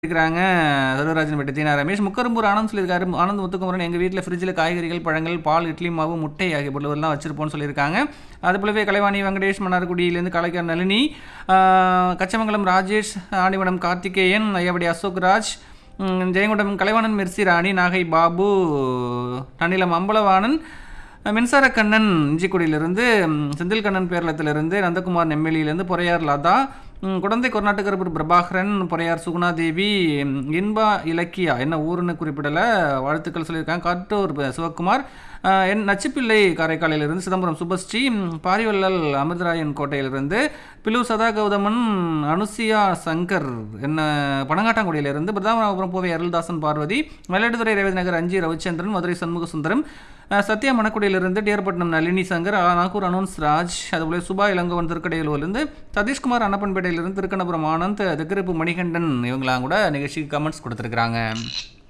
இருக்கிறாங்க சர்வராஜன் பெட்டி தீனா ரமேஷ் முக்கரும்பூர் ஆனந்த் சொல்லியிருக்காரு ஆனந்த் முத்துக்குமரன் எங்கள் வீட்டில் ஃப்ரிட்ஜில் காய்கறிகள் பழங்கள் பால் இட்லி மாவு முட்டை ஆகிய பொருள்கள்லாம் வச்சிருப்போம்னு சொல்லியிருக்காங்க அது போலவே கலைவாணி வெங்கடேஷ் மன்னார்குடியிலேருந்து கலைஞர் நளினி ஆஹ் கச்சமங்கலம் ராஜேஷ் ஆண்டிவனம் கார்த்திகேயன் ஐயாவடி அசோக் ராஜ் ம், ஜெயங்கொண்டம் கலைவாணன் மிர்சி ராணி நாகை பாபு நன்னிலம் அம்பலவாணன் மின்சார கண்ணன் இஞ்சிக்குடியிலிருந்து ம், செந்தில் கண்ணன் பேரளத்திலிருந்து நந்தகுமார் நெம்மேலியிலேருந்து பொறையார் லதா ம், குடந்தை கொர்நாடகரபுர் பிரபாகரன் பொறையார் சுகுணாதேவி ம், இன்பா இலக்கியா என்ன ஊருன்னு குறிப்பிடலை வாழ்த்துக்கள் சொல்லியிருக்காங்க காட்டூர் ப- சிவக்குமார் ஆஹ், என் நச்சுப்பிள்ளை காரைக்காலிலிருந்து சிதம்பரம் சுபஸ்ரீ ம், பாரிவள்ளல் அமிர்தராயன் கோட்டையிலிருந்து பிலு சதா கௌதமன் அனுசியா சங்கர் என்ன பனங்காட்டாங்குடியிலிருந்து பிரதாமபுரம் போவை அருள்தாசன் பார்வதி மயிலாடுதுறை ரேவதி நகர் அஞ்சி ரவிச்சந்திரன் மதுரை சண்முக சுந்தரம் அஹ், சத்யா மணக்குடியிலிருந்து டியர்பட்டினம் நளினி சங்கர் அஹ், நாகூர் அனோன்ஸ் ராஜ் அதுபோல சுபா இளங்கோவன் திருக்கடையூரிலிருந்து சதீஷ்குமார் அன்னப்பன்பேட்டையிலிருந்து திருக்கணபுரம் ஆனந்த் திக்கிருப்பு மணிகண்டன் இவங்களாம் கூட நிகழ்ச்சிக்கு கமெண்ட்ஸ் கொடுத்துருக்குறாங்க